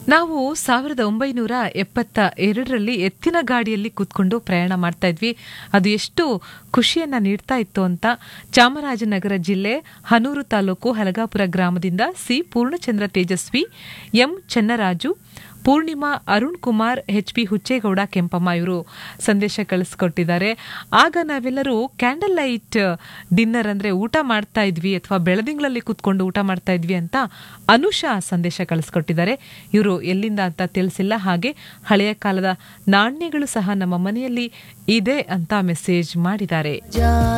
ನಾವು ಸಾವಿರದ ಒಂಬೈನೂರ ಎಪ್ಪತ್ತ ಎರಡರಲ್ಲಿ ಎತ್ತಿನ ಗಾಡಿಯಲ್ಲಿ ಕೂತ್ಕೊಂಡು ಪ್ರಯಾಣ ಮಾಡ್ತಾ ಇದ್ವಿ ಅದು ಎಷ್ಟು ಖುಷಿಯನ್ನ ನೀಡ್ತಾ ಇತ್ತು ಅಂತ ಚಾಮರಾಜನಗರ ಜಿಲ್ಲೆ ಹನೂರು ತಾಲೂಕು ಹಲಗಾಪುರ ಗ್ರಾಮದಿಂದ C Poornachandra Tejaswi M Chennaraju Poornima Arun Kumar H P Huchegowda Kempamma ಇವರು ಸಂದೇಶ ಕಳಿಸ್ಕೊಟ್ಟಿದ್ದಾರೆ ಆಗ ನಾವೆಲ್ಲರೂ ಕ್ಯಾಂಡಲ್ ಲೈಟ್ ಡಿನ್ನರ್ ಅಂದ್ರೆ ಊಟ ಮಾಡ್ತಾ ಇದ್ವಿ ಅಥವಾ ಬೆಳದಿಂಗಳಲ್ಲಿ ಕೂತ್ಕೊಂಡು ಊಟ ಮಾಡ್ತಾ ಇದ್ವಿ ಅಂತ ಅನುಷಾ ಸಂದೇಶ ಕಳಿಸ್ಕೊಟ್ಟಿದ್ದಾರೆ ಇವರು ಎಲ್ಲಿಂದ ಅಂತ ತಿಳಿಸಿಲ್ಲ ಹಾಗೆ ಹಳೆಯ ಕಾಲದ ನಾಣ್ಯಗಳು ಸಹ ನಮ್ಮ ಮನೆಯಲ್ಲಿ ಇದೆ ಅಂತ ಮೆಸೇಜ್ ಮಾಡಿದ್ದಾರೆ ಜಾ